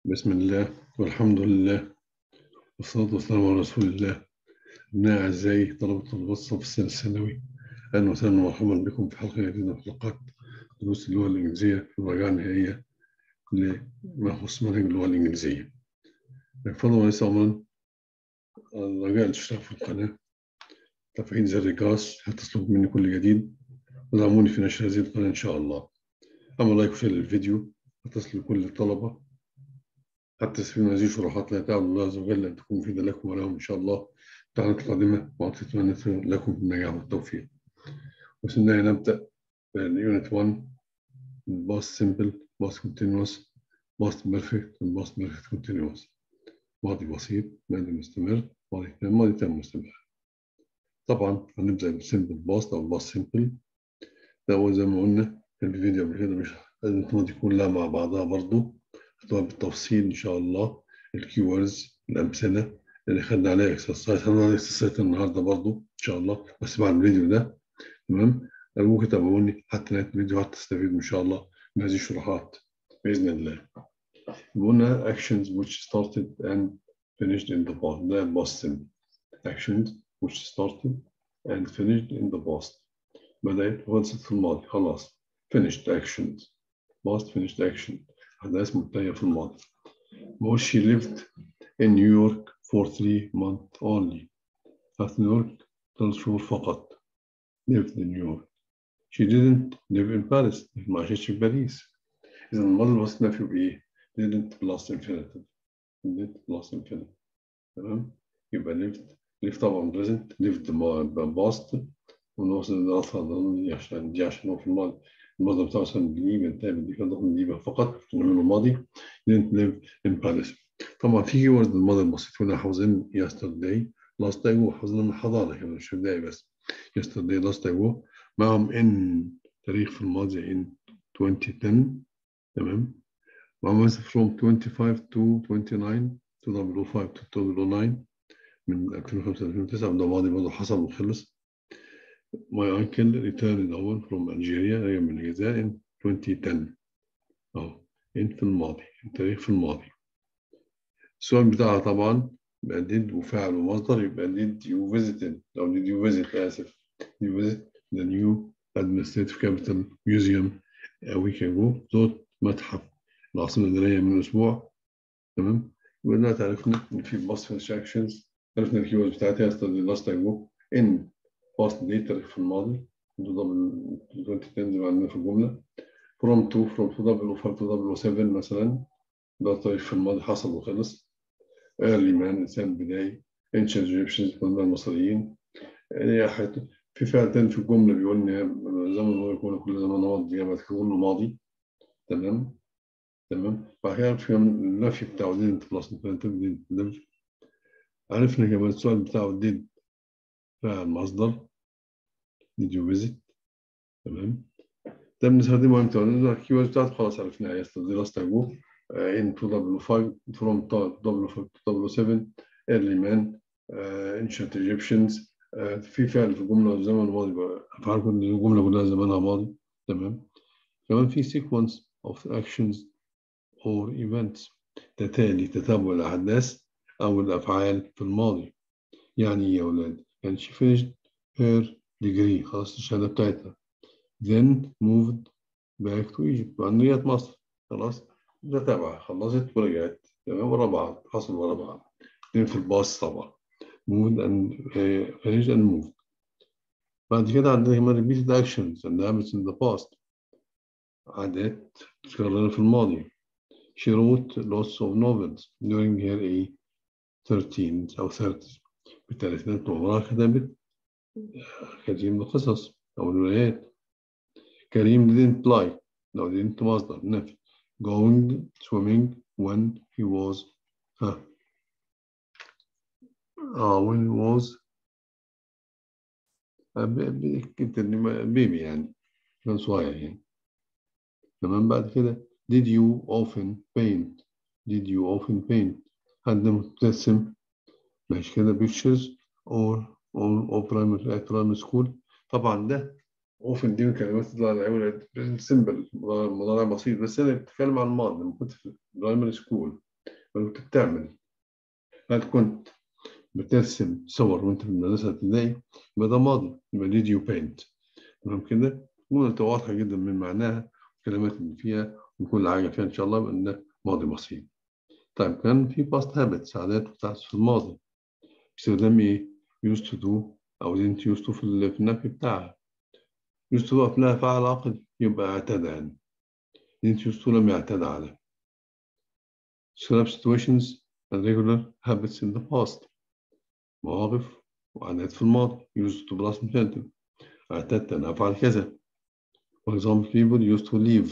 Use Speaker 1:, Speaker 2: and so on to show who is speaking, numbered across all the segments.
Speaker 1: بسم الله والحمد لله والصلاة والسلام على رسول الله أبناء أعزائي طلبة طلبات الصف السنة الثانوي أهلا وسهلا ومرحبا بكم في حلقة جديدة من حلقات دروس اللغة الإنجليزية في المراجعة النهائية لما يخص منهج اللغة الإنجليزية. بفضل وليس أمرا الرجاء الاشتراك في القناة تفعيل زر الجرس هتصلكم مني كل جديد ودعموني في نشر هذه القناة إن شاء الله. أما لايك وشير للفيديو هتصل لكل الطلبة حتى تستفيدوا من هذه الشروحات لا تعلم الله عز وجل أن تكون مفيدة لكم ولهم إن شاء الله التعليقات القادمة وأتمنى لكم النجاح والتوفيق. بسم الله نبدأ باليونت 1 باست سمبل باست كونتينوس باست بيرفكت باست بيرفكت كونتينوس ماضي بسيط ماضي مستمر ماضي تام ماضي تام مستمر طبعا هنبدأ بالسمبل باست أو باست سمبل ده هو زي ما قلنا كان في فيديو قبل كده مش لازم الماضي كلها مع بعضها برضو هتبقى بالتفصيل إن شاء الله الكيوردز الأمثلة اللي خدنا عليها اكسرسايز خدنا عليها اكسرسايز النهارده برضو إن شاء الله بس بعد الفيديو ده تمام أرجوك تابعوني حتى نهاية الفيديو حتى تستفيدوا إن شاء الله من هذه الشروحات بإذن الله. قلنا actions which started and finished in the past ده past simple. actions which started and finished in the past. بدأت وخلصت في الماضي خلاص finished actions past finished action أحداث منتهية في الماضي. بقول she lived in New York for three months only. في نيويورك ثلاث شهور فقط. lived in New York. She didn't live in Paris. ما عاشتش في باريس. إذا الماضي البسيط نفيه بإيه؟ didn't plus infinitive. didn't plus infinitive. تمام؟ يبقى lived lived طبعا present lived past ونوصل للأطفال ضمني عشان دي عشان هو في الماضي الماضي بتاعه مثلا بنجيب انتهى من دي كده ضمن دي فقط نعمله الماضي didn't live in Paris. طبعا في كي وورد الماضي البسيط كنا حافظين yesterday last day وحافظين من الحضارة كمان مش بداية بس yesterday last day معهم ان تاريخ في الماضي in 2010 تمام معهم from 25 to 29 2005 to 2009 من 2005 ل 2009 ده ماضي برضه حصل وخلص My uncle returned أول from Algeria رجع من الجزائر in 2010 أهو in في الماضي التاريخ في الماضي السؤال بتاعها طبعا يبقى did وفاعل ومصدر يبقى did you visited أو did you visit آسف you visit the new administrative capital museum a week ago زرت متحف العاصمة الإدارية من أسبوع تمام يبقى دلوقتي عرفنا إن في باست instructions عرفنا الكيورد بتاعتها yesterday last ago in past date تاريخ في الماضي ضمن 2010 زي ما عندنا في الجملة from to from to W 5 to W 7 مثلا ده تاريخ في الماضي حصل وخلص early man إنسان بداية ancient Egyptians قلنا المصريين يعني في فعل تاني في الجملة بيقول إن زمن هو يكون كل زمان ماضي يعني تكون له ماضي تمام تمام بعد كده في النفي بتاعه didn't plus infinitive didn't عرفنا كمان السؤال بتاعه did فعل مصدر did you visit تمام ده بنستخدمه امتى؟ الكيورد بتاعته خلاص عرفناها yesterday last ago in to W5 from W5 to W7 early man ancient Egyptians في فعل في الجملة الزمن الماضي أفعال كل الجملة كلها زمانها ماضي تمام كمان في sequence of actions or events تتالي تتابع الأحداث أو الأفعال في الماضي يعني إيه يا أولاد؟ يعني she finished her degree خلاص الشهادة بتاعتها then moved back to Egypt وعن رجعت مصر خلاص ده تابعة خلصت ورجعت تمام ورا بعض حصل ورا بعض then في الباص طبعا moved and uh, finished and moved. بعد كده عندنا كمان repeated actions and habits in the past. عادات تكرر في الماضي. She wrote lots of novels during her age 13 أو 30 بالثلاثينات وعمرها كتبت كثير من القصص أو الروايات. كريم didn't lie لو didn't مصدر نفي. Going swimming when he was ها اه when he was بيبي يعني كان صغير يعني تمام بعد كده did you often paint did you often paint حد مبتسم ماشي كده pictures or or, or primary primary school طبعا ده often دي من كلمات تطلع العيون سمبل مضارع بسيط بس انا بتكلم عن الماضي لما كنت في primary school ولا كنت بتعمل هل كنت بترسم صور وانت في المدرسة الابتدائي يبقى ده ماضي يبقى did you paint تمام كده جملة واضحة جدا من معناها الكلمات اللي فيها وكل حاجة فيها إن شاء الله بأن ده ماضي بسيط طيب كان في past habits عادات بتاعت في الماضي باستخدام إيه؟ used to do أو didn't used to في, ال- في النفي بتاعها used to قبلها فعل عاقل يبقى اعتدى يعني didn't used to لم يعتدى على describe situations and regular habits in the past مواقف وعادات في الماضي used to plus infinitive اعتدت أن أفعل كذا For example, people used to leave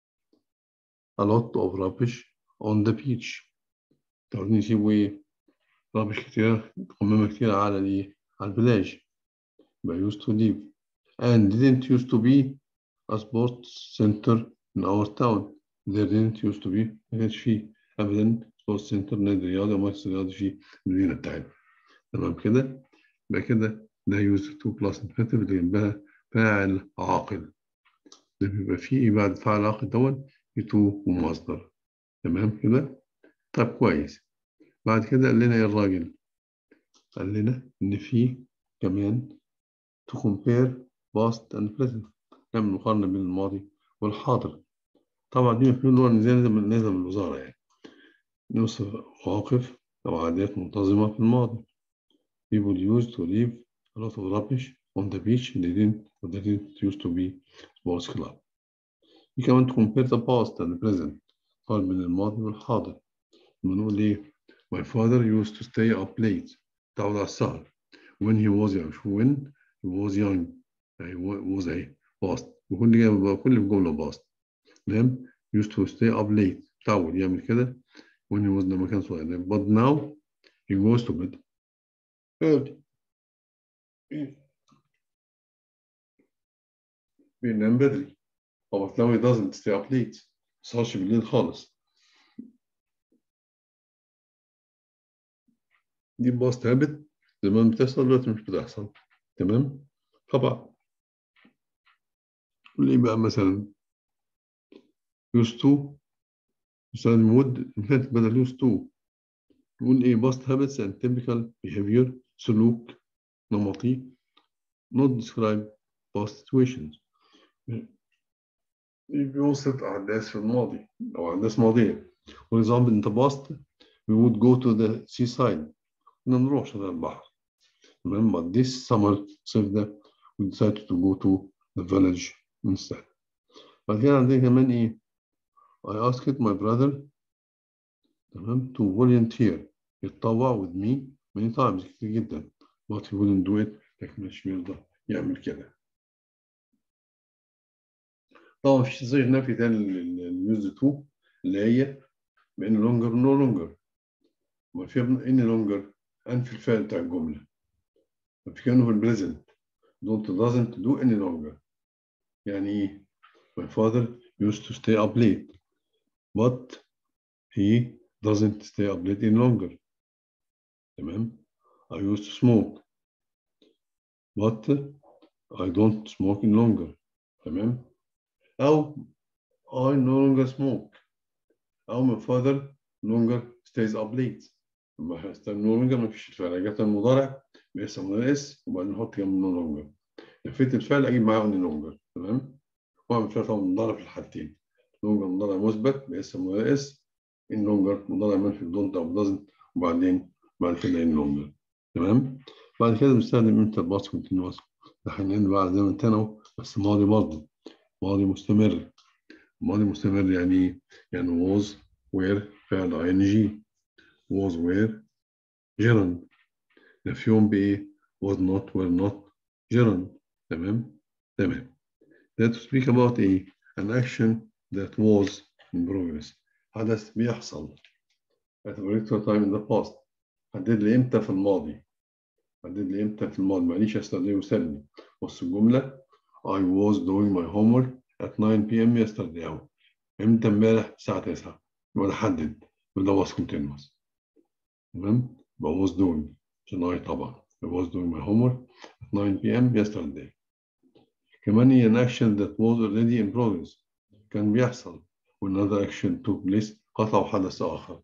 Speaker 1: a lot of rubbish on the beach. تعرفين يسيبوا إيه؟ rubbish كتير قمامة كتير على الإيه؟ على البلاج. يبقى used to leave. And didn't used to be a sports center in our town. There didn't used to be ما كانش فيه أبدا sports center نادي رياضي أو مركز رياضي في المدينة بتاعتنا. تمام كده؟ يبقى كده ده used to plus infinitive اللي جنبها فاعل عاقل. ده بيبقى فيه إيه بعد فعل عاقل دوت تو ومصدر تمام كده طب كويس بعد كده قال لنا ايه الراجل قال لنا ان في كمان to compare past and present نعمل مقارنة بين الماضي والحاضر طبعا دي مفهوم اللي هو نازل نازل من الوزارة يعني نوصف مواقف أو عادات منتظمة في الماضي people used to leave a lot of rubbish on the beach they didn't they didn't used to be sports club في كمان to compare the past and the present قال بين الماضي والحاضر بنقول ايه my father used to stay up late تعود على السهر when he was young شو when he was young يعني was ايه past وكل جملة كل جملة past تمام used to stay up late تعود يعمل كده when he was لما كان صغير but now he goes to bed early بينام بدري but now he doesn't stay up late مسهرش بالليل خالص دي باست هابت زمان بتحصل دلوقتي مش بتحصل تمام طبعا قول ايه بقى مثلا used to يستخدم would infinitive بدل used to نقول ايه past habits and typical behavior سلوك نمطي not describe past situations بيوصف أحداث في الماضي أو أحداث ماضية for example in the past we would go to the seaside كنا نروح شاطئ البحر تمام but this summer الصيف ده we decided to go to the village instead بعد كده عندنا كمان إيه I asked my brother تمام to volunteer يتطوع with me many times كتير جدا but he wouldn't do it لكن مش بيرضى يعمل كده طبعا مفيش صيغة نفي تاني لليوز تو اللي هي بإن longer no longer ما فيها إن longer أنفي الفعل بتاع الجملة ففي كأنه في البريزنت don't doesn't do any longer يعني إيه my father used to stay up late but he doesn't stay up late any longer تمام I used to smoke but I don't smoke any longer تمام أو I no longer smoke أو my father longer stays up late لما هستخدم no longer ما فيش الفعل جت المضارع بيحصل من اس وبعدين نحط جنب no longer لفيت الفعل أجيب معاه no longer تمام وأعمل فيها طبعا مضارع في الحالتين longer مضارع مثبت باسم من اس in longer مضارع منفي don't أو doesn't وبعدين بعد كده in longer تمام بعد كده بنستخدم امتى الباص كونتينوس ده هنعمل بقى زي ما انت انا بس ماضي برضه ماضي مستمر ماضي مستمر يعني ايه؟ يعني was were فعل ing was were gerund نفيهم بايه was not were not gerund تمام تمام that to speak about ايه an action that was in progress حدث بيحصل at a particular time in the past حدد لي امتى في الماضي حدد لي امتى في الماضي معليش استخدمه سلبي بص الجمله I was doing my homework at 9 p.m. yesterday أو امتى امبارح الساعة 9 يبقى حدد يبقى was continuous تمام يبقى was doing عشان I طبعا I was doing my homework at 9 p.m. yesterday كمان هي an action that was already in progress كان بيحصل when another action took place قطع حدث آخر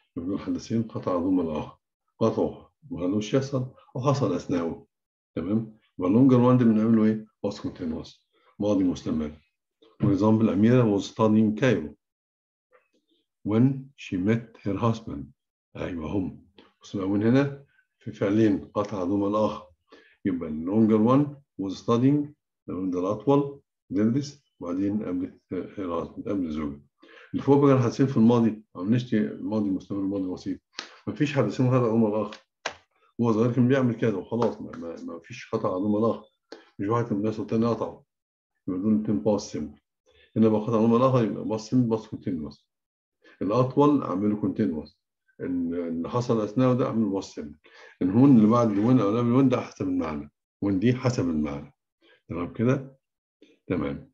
Speaker 1: يبقى الحدثين قطع ضمن الآخر قطعوا ما قالوش يحصل أو حصل أثناءه تمام يبقى اللونجر وان ده بنعمله إيه؟ was continuous ماضي مستمر For example, Amira was studying Cairo when she met her husband أيوة هم بس بقى من هنا في فعلين قطع ضمن الآخر يبقى اللونجر وان was studying ده الأطول بيدرس وبعدين قبل قبل زوجها اللي فوق بقى الحدثين في الماضي أو نشتي الماضي مستمر الماضي بسيط مفيش حدثين هذا ضمن الآخر هو صغير كان بيعمل كده وخلاص ما, ما, ما فيش قطع ضمن الآخر مش واحد من الناس والتاني قطعه يبقى دول اتنين باس سيمبل هنا بقى قطع ضمن الآخر يبقى باس سيمبل باس كونتينوس الأطول أعمله كونتينوس اللي حصل أثناءه ده أعمله باس سيمبل الهون اللي بعد الون أو قبل الون ده حسب المعنى وان دي حسب المعنى تمام كده تمام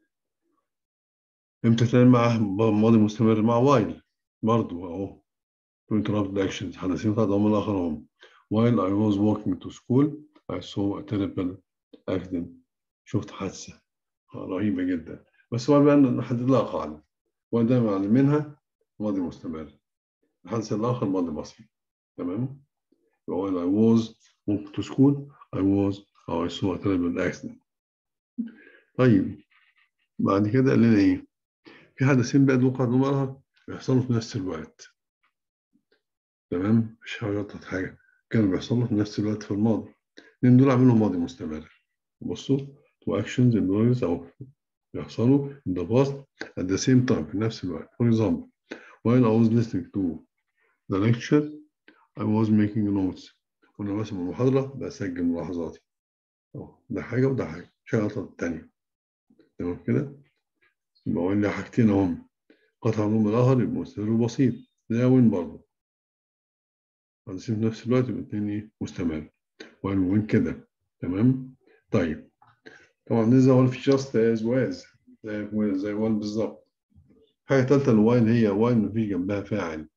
Speaker 1: امتى تاني مع ماضي مستمر مع وايل برضو اهو to interrupt the actions حدثين قد هم الآخر هم while I was walking to school I saw a terrible accident شفت حادثة رهيبة جدا بس هو بقى نحدد لها قاعدة وده معنى منها ماضي مستمر الحدث الآخر ماضي بسيط تمام while I was walking to school I was أو I saw a terrible accident طيب بعد كده قال لنا إيه؟ في حدثين بقى وقع ضمنها بيحصلوا في نفس الوقت تمام مش هغلط حاجة كانوا بيحصلوا في نفس الوقت في الماضي لأن دول عاملهم ماضي مستمر بصوا تو actions in noise أو بيحصلوا in the past at the same time في نفس الوقت for example while I was listening to the lecture I was making notes وأنا بسمع المحاضرة بسجل ملاحظاتي أهو ده حاجة وده حاجة شغلة التانية تمام كده يبقى قلنا حاجتين اهم قطع نوم الآخر يبقى مستمر بسيط ده وين برضه هنسيب في نفس الوقت يبقى التاني مستمر وين وين كده تمام طيب طبعا ده زي في جاست از واز زي زي وين بالظبط حاجة تالتة الواين هي واين مفيش جنبها فاعل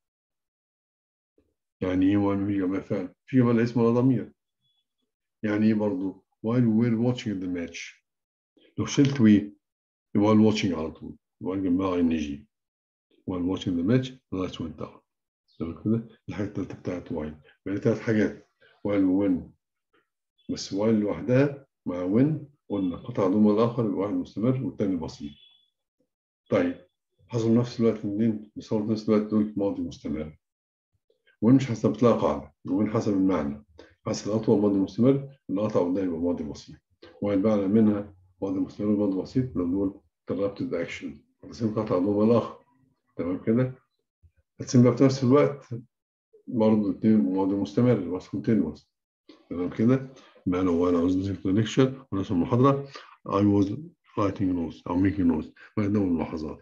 Speaker 1: يعني ايه واين مفيش جنبها فاعل في جنبها اسم ولا ضمير يعني ايه برضه while we were watching the match لو شلت وي يبقى watching على طول يبقى جنبها ان جي while watching the match the lights went down تمام كده الحاجة التالتة بتاعت while بقى تلات حاجات while وين بس while لوحدها مع وين قلنا قطع ضمن الآخر يبقى واحد مستمر والتاني بسيط طيب حصل نفس الوقت الاثنين بيصوروا في نفس الوقت دول ماضي مستمر وين مش حسبت لها قاعدة وين حسب المعنى حسب الأطول ماضي مستمر القطع قدام يبقى ماضي بسيط والمعنى منها ماضي مستمر ماضي بسيط لو دول interrupted action هتسيب قطع ضمن الآخر تمام كده هتسيب بقى في نفس الوقت برضه اتنين ماضي مستمر بس continuous تمام كده يبقى أنا وأنا عاوز نسيب ليكشر وأنا في المحاضرة I was writing notes أو making notes بقدم الملاحظات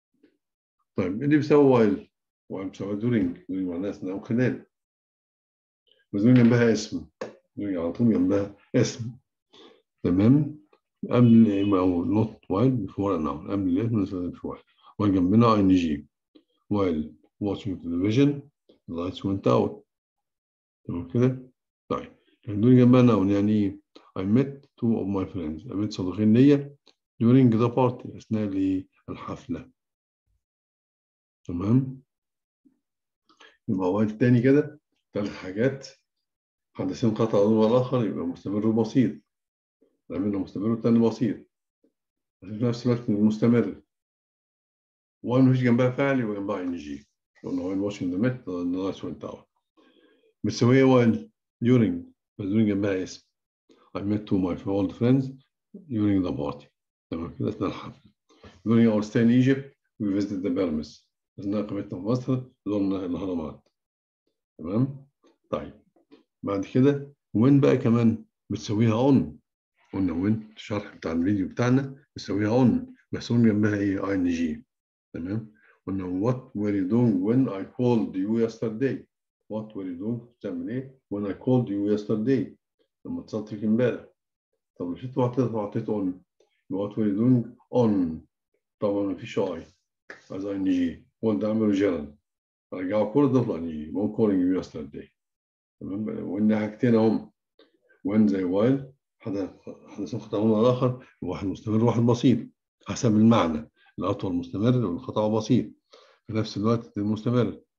Speaker 1: طيب اللي بيساوي while while بيساوي during during معناها أثناء أو خلال بس during جنبها اسم during على طول جنبها اسم تمام قبل أو not while before a noun قبل الاسم نستخدم في while while جنبنا ing while watching television the lights went out تمام كده طيب دول جنبها noun يعني ايه I met two of my friends قابلت صديقين ليا during the party أثناء الحفلة تمام يبقى while تاني كده ثلاث حاجات حدثين قطع ضمن الآخر يبقى مستمر وبسيط نعمله مستمر والتاني بسيط في نفس الوقت مستمر وان مفيش جنبها فعل يبقى جنبها ان جي قلنا وين واشنج ذا ميت ذا لايتس went out بتساويها وين during بس during جنبها اسم I met two my old friends during the party تمام كده اثناء الحفل during our stay in Egypt we visited the pyramids اثناء اقامتنا في مصر زرنا الاهرامات تمام طيب بعد كده وين بقى كمان بتسويها on قلنا وين الشرح بتاع الفيديو بتاعنا بتسويها on بس on جنبها ايه ان جي تمام قلنا what were you doing when I called you yesterday what were you doing بتعمل ايه when I called you yesterday لما اتصلت بيك امبارح طب لو شفت وحطيت وحطيت on what were you doing on طبعا مفيش اي از ان جي قول ده اعمله جيران رجعوا كل ده ان جي مو calling you yesterday تمام وان حاجتين اهم وين زي وايل حدث خطأ الآخر واحد مستمر وواحد بسيط حسب المعنى الأطول مستمر والخطأ بسيط في نفس الوقت المستمر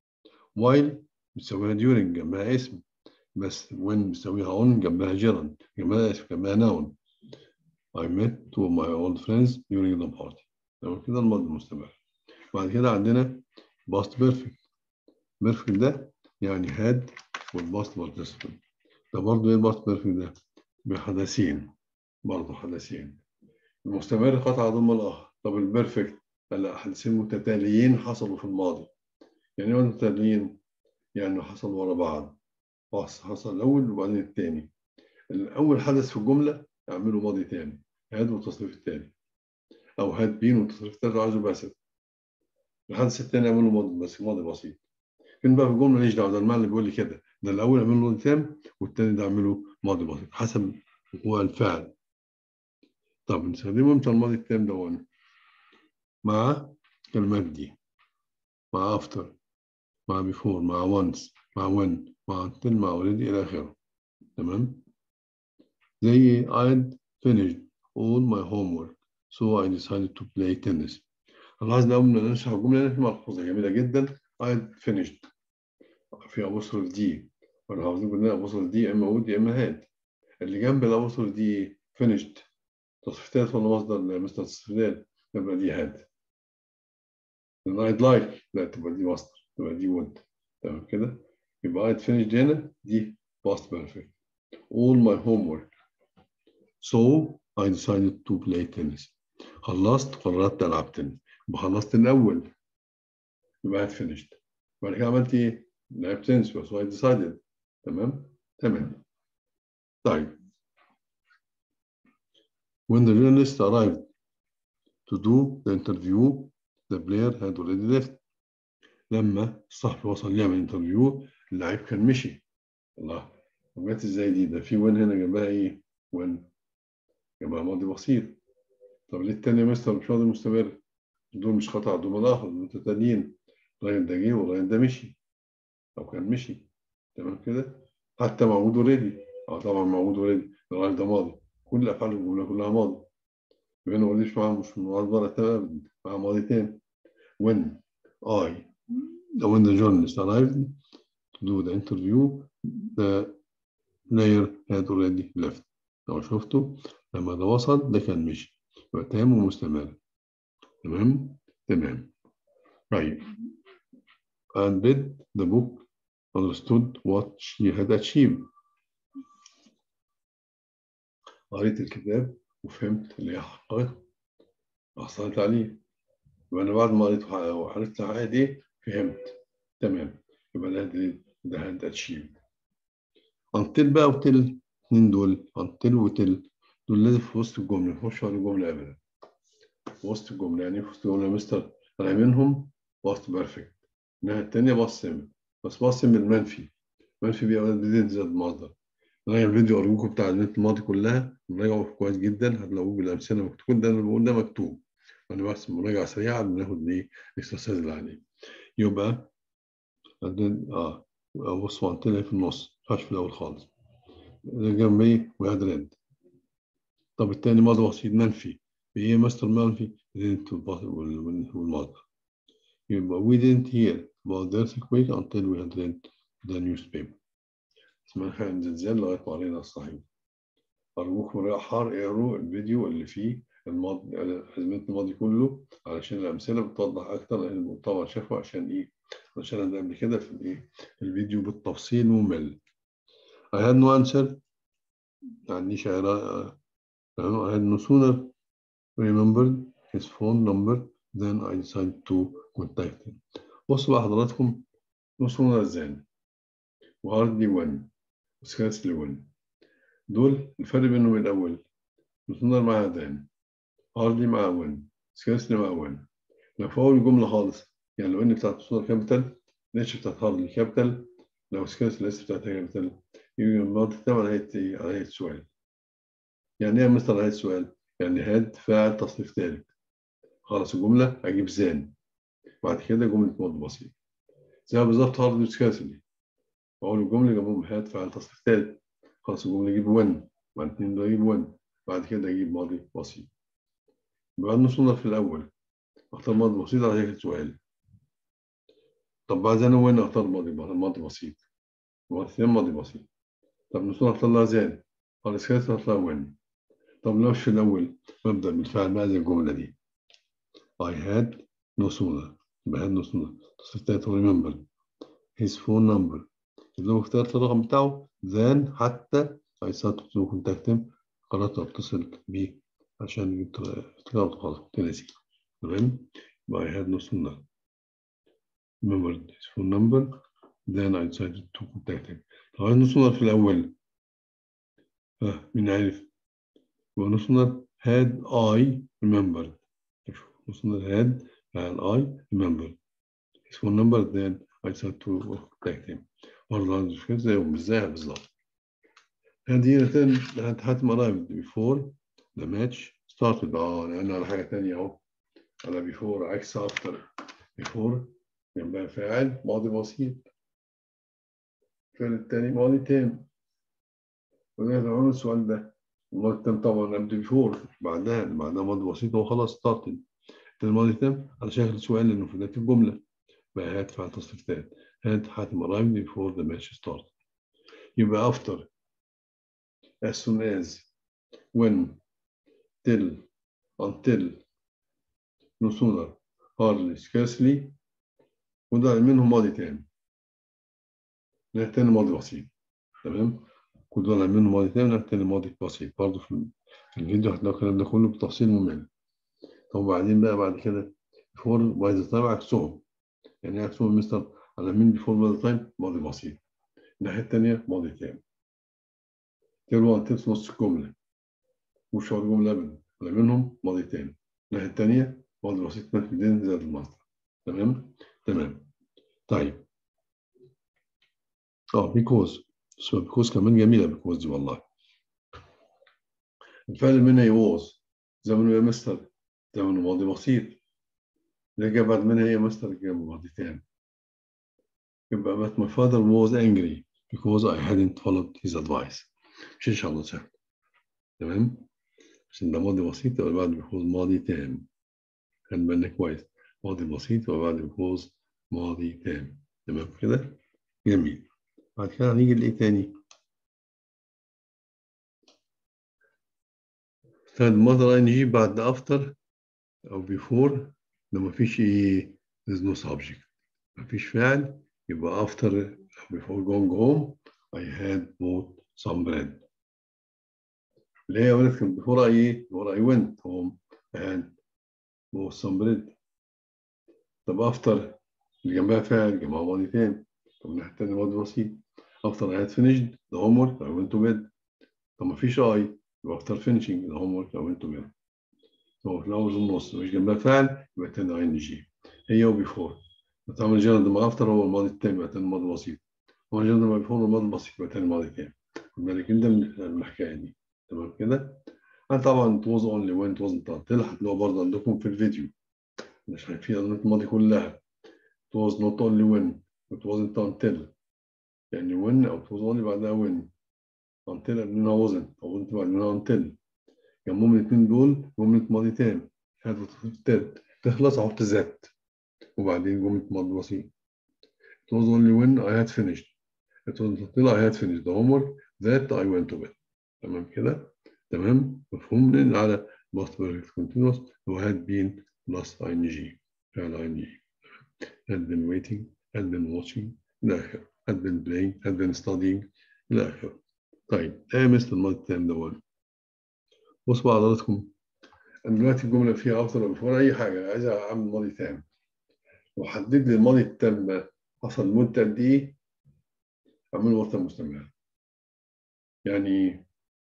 Speaker 1: while بتساويها during جنبها اسم بس when بتساويها on جنبها gerund جنبها اسم جنبها noun I met two of my old friends during the party تمام كده الماضي المستمر بعد كده عندنا past perfect perfect ده يعني had والباست participle ده برضه ايه الباست perfect ده بحدثين برضه حدثين المستمر قطع ضمن الآخر طب البرفكت لا حدثين متتاليين حصلوا في الماضي يعني ايه متتاليين يعني حصلوا ورا بعض حصل الأول وبعدين الثاني الأول حدث في الجملة اعمله ماضي تاني هاد والتصريف التاني أو هاد بين والتصريف التاني عايزه باسف الحدث التاني اعمله ماضي بس ماضي بسيط فين بقى في الجملة ماليش دعوة ده المعنى اللي بيقول لي كده ده الأول اعمله ماضي تام والتاني ده اعمله ماضي بسيط حسب هو الفعل طب نستخدمه امتى الماضي التام ده مع كلمات دي مع after مع before مع once مع when مع until مع already إلى آخره تمام زي I'd finished all my homework so I decided to play tennis لاحظنا أول ما نشرح الجملة هنا في ملحوظة جميلة جدا I'd finished في أبوستروف دي وأنا حافظين قلنا أبوستروف دي يا إما would يا إما had اللي جنب الأبوستروف دي finished تصفيتات ولا مصدر مستر تصفيتات يبقى دي had لأن I'd like لا تبقى دي مصدر تبقى دي would تمام كده يبقى I'd finished هنا دي past perfect all my homework so I decided to play tennis خلصت قررت ألعب تنس يبقى خلصت الأول يبقى I'd finished بعد كده عملت إيه؟ لعبت تنس بس I decided تمام تمام طيب when the journalist arrived to do the interview the player had already left لما الصحفي وصل يعمل انترفيو اللاعب كان مشي الله جت ازاي دي ده في وين هنا جنبها ايه وين جنبها ماضي بسيط طب ليه التانية مستر مش ماضي مستمر دول مش قطع دول الاخر دول متتاليين الراجل ده جه والراجل ده مشي او كان مشي تمام كده حتى موجود اوريدي اه طبعا موجود اوريدي الراجل ده ماضي كل افعال الجمله كلها ماضي يبقى انا مش معاه مش معاه تمام مع ماضي تاني when I when the journalist arrived to do the interview the player had already left لو شفتوا لما ده وصل ده كان مشي يبقى تام ومستمر تمام تمام right and did the book understood what she had achieved قريت الكتاب وفهمت اللي هي حققته أحصلت عليه يبقى أنا بعد ما قريته وعرفت حققت إيه فهمت تمام يبقى ده ده هاد أتشيف أنتل بقى وتل الاثنين دول أنتل وتل دول لازم في وسط الجملة ما يخشوا على الجملة أبدا في وسط الجملة يعني في وسط الجملة مستر أنا منهم باست بيرفكت الناحية التانية بصم بس بصم بالمنفي منفي بيبقى بدين زاد مصدر نراجع الفيديو أرجوكم بتاع النت الماضي كلها نراجعه كويس جدا هتلاقوه بالأمثلة مكتوب ده أنا بقول ده مكتوب أنا بس مراجعة سريعة بناخد إيه الإكسرسايز اللي عليه يبقى اه بص منطقة في النص ما في الأول خالص جنبي وهاد ريد طب التاني ماضي بسيط منفي بإيه مستر منفي didn't والماضي يبقى we didn't hear about the earthquake until we had read the newspaper اسمها حال زلزال لغاية ما قرينا الصحيح أرجوكم يا حار اقروا الفيديو اللي فيه الماضي أزمة الماضي كله علشان الأمثلة بتوضح أكتر لأن طبعا شافوا عشان إيه عشان أنا قبل كده في الإيه الفيديو بالتفصيل ممل I had no answer ما عنديش I had no sooner remembered his phone number then I decided to contact him بصوا بقى حضراتكم no sooner than وهاردلي when وسكارسلي when دول الفرق بينهم الأول no sooner مع than هاردلي مع when سكارسلي مع when لو في أول جملة خالص يعني لو إن بتاعت sooner كابيتال الاتش بتاعت هاردلي كابيتال لو سكارسلي الاس بتاعتها كابيتال يبقى الماضي تمام على هيئة على هيئة سؤال يعني ايه مثلا هيئة سؤال؟ يعني هاد فاعل تصريف ثالث خلاص الجملة أجيب زان بعد كده جملة ماضي بسيط زي بالظبط هارد وسكاسلي أول الجملة جنبهم هاد فاعل تصريف ثالث خلاص الجملة أجيب ون بعد اتنين دول أجيب ون بعد كده أجيب ماضي بسيط يبقى نص في الأول أختار ماضي بسيط على هيئة سؤال طب بعد انا وين اختار ماضي ماضي بسيط ماضي ماضي بسيط طب نصون اختار لها زاد خلاص كده اختار وين طب لو في الاول ببدا بالفعل بقى زي الجمله دي I had no sooner يبقى had no sooner التصريف التالت هو remember his phone number لو اخترت الرقم بتاعه then حتى I started to contact him قررت اتصل بيه عشان افتكرت خلاص كنت ناسي تمام يبقى I had no sooner remembered his phone number then I decided to contact him طب no sooner في الأول ها مين عارف يبقى no sooner had I remembered no sooner had had I remembered his phone number then I decided to contact him برضه عندي مشكلة زيهم ازاي بالظبط هذه had حاتم arrived before the match started اه لأن على حاجة تانية أهو على before عكس after before يبقى فاعل ماضي بسيط الفعل التاني ماضي تام وده تعملوا السؤال ده الماضي التام طبعا قبل before بعدها بعدها ماضي بسيط هو خلاص started الماضي التام على شكل سؤال لأنه في بداية الجملة بقى هات فعل تصريف تاني هات حاتم arrived before the match started يبقى after as soon as when till until no sooner hardly scarcely وده منهم ماضي تاني ده تاني ماضي بسيط تمام كل دول منهم ماضي تاني وده تاني ماضي بسيط برضه في الفيديو هتلاقوا الكلام ده كله بتفصيل ممل طب وبعدين بقى بعد كده بيفور باي ذا تايم عكسهم يعني عكسهم مستر على مين بيفور باي ذا تايم ماضي بسيط الناحية التانية ماضي تاني تيرو انتل في نص الجملة مش هو الجملة أبدا ولا منهم ماضي تاني الناحية التانية ماضي بسيط مفيدين زائد المصدر تمام تمام طيب اه بيكوز اسمها بيكوز كمان جميلة بيكوز دي والله الفعل منها يوز زمنه يا مستر زمنه ماضي بسيط اللي جاء بعد منها يا مستر جاء ماضي تاني يبقى but my father was angry because I hadn't followed his advice مش ان شاء الله سهل تمام عشان ده ماضي بسيط يبقى بعد بيكوز ماضي تام خلي بالك كويس ماضي بسيط وبعد بيكوز ماضي تام تمام كده جميل بعد كده هنيجي لايه تاني ثird mother ing بعد after او before ده مفيش ايه there's no subject مفيش فعل يبقى after before going home I had bought some bread اللي هي ولد كان before I ايه before I went home I had bought some bread طب after اللي جنبها فعل جنبها ماضي تاني طب الناحية التانية ماضي بسيط after I had finished the homework I went to bed طب مفيش I يبقى after finishing the homework I went to bed هو في الأول النص مش جنبها فعل يبقى تاني اي ان جي هي وبيفور بتعمل جنرال مع افتر هو الماضي التاني يبقى تاني ماضي بسيط هو جنرال مع بيفور الماضي البسيط يبقى تاني ماضي تاني خد بالك انت من الحكايه دي تمام كده انا طبعا توز اونلي وين توز انت هتلاقوها برضه عندكم في الفيديو مش شايفين اظن الماضي كلها توز نوت اونلي وين وتوز انت انتل يعني وين او توز اونلي بعدها وين انتل قبلنا وزن او انت بعدها انتل جنبهم الاثنين دول جملة ماضي تام هذا التالت تخلص احط ذات وبعدين جملة ماضي بسيط It was only when I had finished It was until I had finished the homework that I went to bed تمام كده تمام مفهوم لأن على past perfect continuous هو had been plus ing فعل ing had been waiting had been watching إلى آخره had been playing had been studying إلى آخره طيب إيه مثل الماضي التام ده بصوا على حضراتكم انا دلوقتي الجمله فيها افضل ولا اي حاجه عايز اعمل ماضي تام وحدد لي الماضي التام ده حصل مده قد ايه اعمله وقت مستمر يعني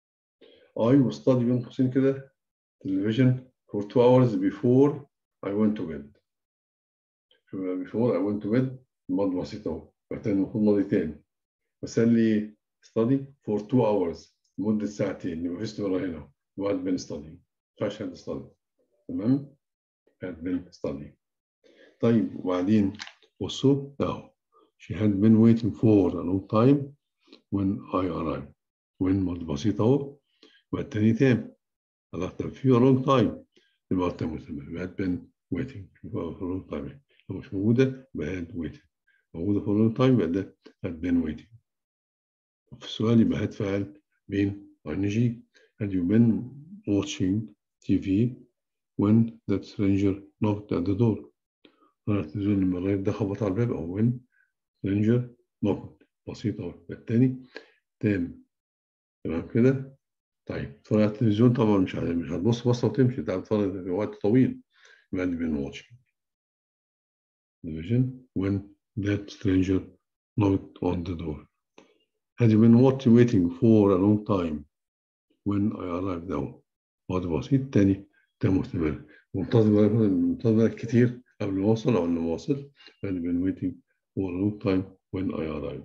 Speaker 1: I was studying بين قوسين كده television for two hours before I went to bed before I went to bed الماضي بسيط اهو بعدين المفروض ماضي تاني بس قال لي study for two hours لمدة ساعتين يبقى في استمرار هنا who had been studying فاش had studied تمام had been studying طيب وبعدين بصوا اهو she had been waiting for a long time when I arrived when ماضي بسيط اهو والتاني تام هنختار فيه a long time يبقى تام مستمر had been waiting for a long time لو مش موجودة يبقى had waited موجودة for a long time يبقى ده had been waiting في السؤال يبقى had فعل بين ing had you been watching TV when that stranger knocked at the door طلعت التلفزيون لما الراجل ده خبط على الباب أو when stranger knocked بسيط أوي التاني تام تمام كده طيب تتفرج على التلفزيون طبعا مش مش هتبص بصه وتمشي انت هتتفرج وقت طويل يبقى دي بين watching television when that stranger knocked on the door had you been watching waiting for a long time when I arrived now ماضي بسيط تاني ده مستمر منتظر منتظر كتير قبل ما اوصل او لما اوصل had you been waiting for a long time when I arrived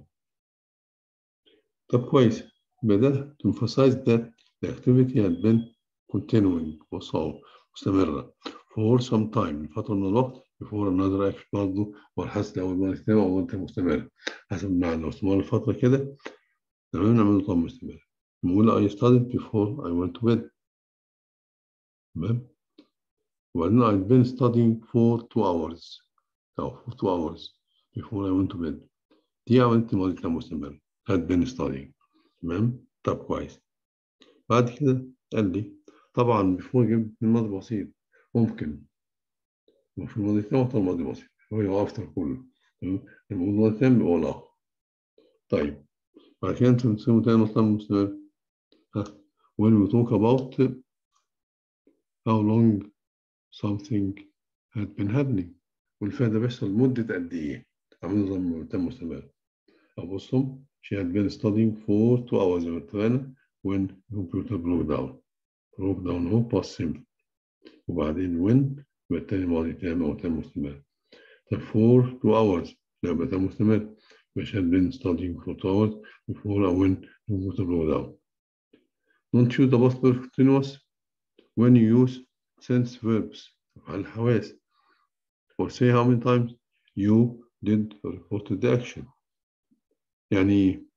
Speaker 1: طب كويس بدأت to emphasize that the activity had been continuing وصار مستمرة for some time لفترة من الوقت before another action برضه والحث لأول مرة تانية أو أنت مستمرة حسب المعنى لو استمر فترة كده تمام نعمل طب مستمر نقول I studied before I went to bed تمام وبعدين I'd been studying for two hours أو for two hours before I went to bed دي عملت ماضي كان مستمر had been studying تمام طب كويس بعد كده قال لي طبعا before جبت الماضي بسيط ممكن وفي الماضي التام وطن الماضي بسيط هو افتر كله تمام لما اقول الماضي التام بيقول اه طيب بعد كده انت بتسموا تاني مطلب مستمر ها when we talk about how long something had been happening والفعل ده بيحصل مدة قد إيه؟ عامل نظام تام مستمر أبصهم she had been studying for two hours زي ما اتفقنا when the computer broke down broke down هو past simple وبعدين when يبقى التاني ماضي تام أو تام مستمر طب for two hours لا يبقى تام مستمر مش had been studying for two hours before or when the computer broke down don't use the past perfect continuous when you use sense verbs على الحواس or say how many times you did reported the action يعني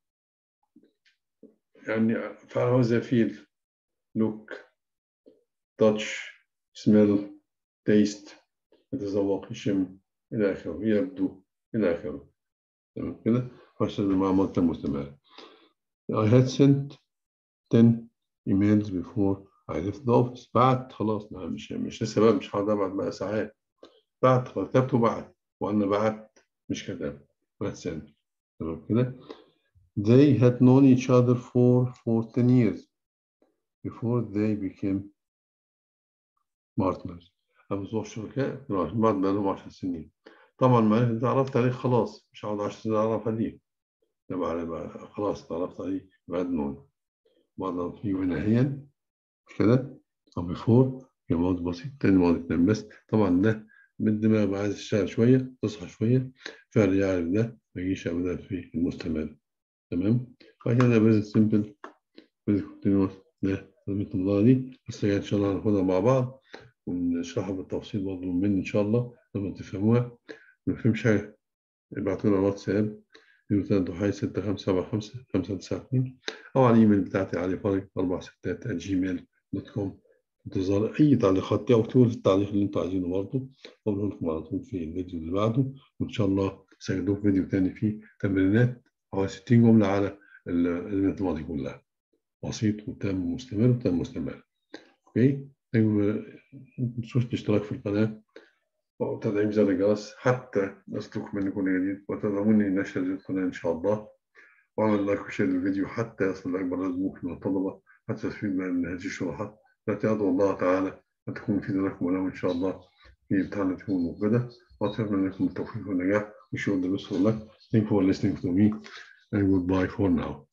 Speaker 1: يعني فعل زي feel look touch smell taste يتذوق يشم إلى آخره يبدو إلى آخره تمام كده فاشل مع مدة مستمرة I had sent 10 emails before I left the office بعت خلاص ما مش مش لسه بقى مش هقعد ابعت بقى ساعات بعت خلاص كتبت وبعت وانا بعت مش كتبت بعت sent تمام كده They had known each other for 14 years before they became partners. أبو شركاء بعد ما لهم 10 سنين. طبعا ما أنت عرفت عليه خلاص مش هقعد 10 سنين أعرف عليه. يبقى خلاص عرفت عليه بعد نون. بعد في ونهيا مش كده؟ أو بيفور هي مواد بسيط تاني مواد اتنين بس طبعا ده بالدماغ بقى عايز تشتغل شوية تصحى شوية فعل يعرف ده ما يجيش أبدا في المستمر. تمام فكده بيزنس سيمبل بيزنس كونتينوس ده تنمية النظارة دي بس إن شاء الله هناخدها مع بعض ونشرحها بالتفصيل برضه مني إن شاء الله لما تفهموها ما فهمش حاجة ابعتوا لنا واتساب 02 ستة خمسة سبعة خمسة خمسة تسعة اتنين أو على الإيميل بتاعتي علي فرج أربع ستات جيميل دوت كوم انتظار أي تعليقات أو تقول التعليق اللي أنتوا عايزينه برضه أقول لكم على طول في الفيديو اللي بعده وإن شاء الله سجلوه فيديو تاني فيه تمرينات حوالي 60 جملة على الإلمنت الماضي كلها بسيط وتام ومستمر وتام مستمر اوكي ما تنسوش الاشتراك في القناة وتدعيم زر الجرس حتى يصلكم مني كل جديد وتدعموني نشر القناة إن شاء الله واعمل لايك وشير الفيديو حتى يصل لأكبر عدد ممكن من الطلبة حتى تستفيد من هذه الشروحات التي أدعو الله تعالى أن تكون في لكم ولهم إن شاء الله في امتحاناتكم الموجودة وأتمنى لكم التوفيق والنجاح wish you all the best for luck. Thank you for listening to me and goodbye for now.